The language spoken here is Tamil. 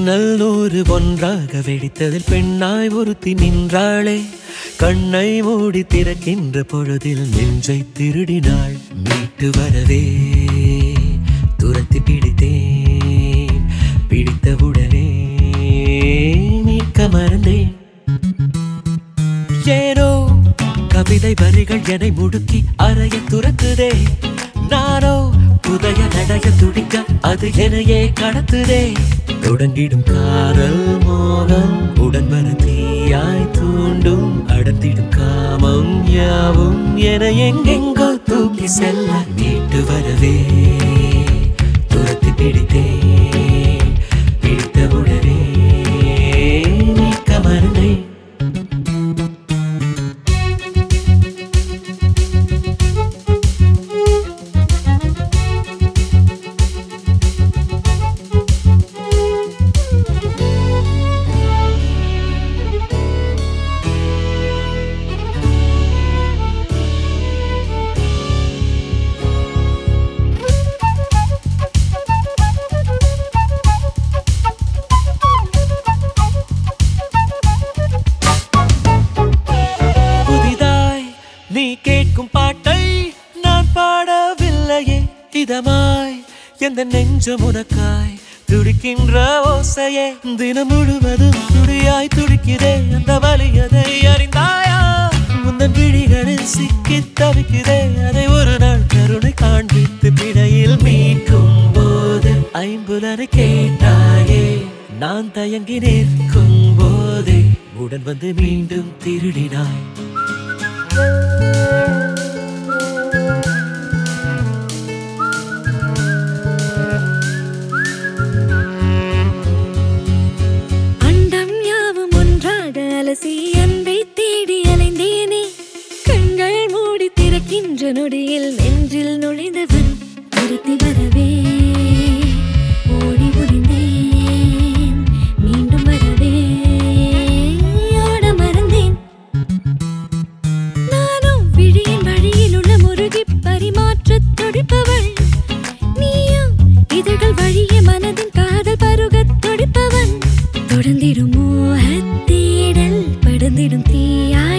மின்னல் நூறு ஒன்றாக வெடித்ததில் பெண்ணாய் ஒருத்தி நின்றாளே கண்ணை மூடி திறக்கின்ற பொழுதில் நெஞ்சை திருடினாள் மீட்டு வரவே துரத்தி பிடித்தேன் பிடித்தவுடனே மீட்க மறந்தேன் ஏனோ கவிதை வரிகள் என்னை முடுக்கி அறைய துரத்துதே நானோ புதைய நடைய துடிக்க அது என்னையே கடத்துதே தொடங்கிடும் காதல் மோகம் உடன் வர தீயாய் தூண்டும் அடர்த்திடும் காமம் யாவும் என எங்கெங்கோ தூக்கி செல்ல மீட்டு வரவே துரத்தி பிடித்தேன் பிடித்தவுடனே மீட்க மறந்தேன் புதிதாய் நீ கேட்கும் பாட்டை நான் பாடவில்லையே இதமாய் எந்த நெஞ்சம் உனக்காய் துடிக்கின்ற ஓசையே தினம் முழுவதும் துடியாய் துடிக்கிறே அந்த வலியதை அறிந்தாயா முந்தன் பிடிகளில் சிக்கி தவிக்கிறே அதை ஒரு நாள் கருணை காண்பித்து பிணையில் மீட்கும் போது ஐம்புலனை கேட்டாயே நான் தயங்கி நிற்கும் போதே உடன் வந்து மீண்டும் திருடினாய் அண்டம் யாவும் ஒன்றாக அலசி அன்பை தேடி அலைந்தேனே கண்கள் மூடி திறக்கின்ற நொடியில் நெஞ்சில் நுழைந்தவன் துரத்தி வரவே ஓடி ஒளிந்தேன் மீண்டும் வரவே ஓட மறந்தேன் நானும் விழியின் வழியில் உள்ள முருகி பரிமாற்றத் துடிப்பவள் நீயும் இதழ்கள் வழியே மனதின் காதல் பருகத் துடிப்பவன் தொடர்ந்திடும் மோகத் தேடல் படர்ந்திடும் தீயாய்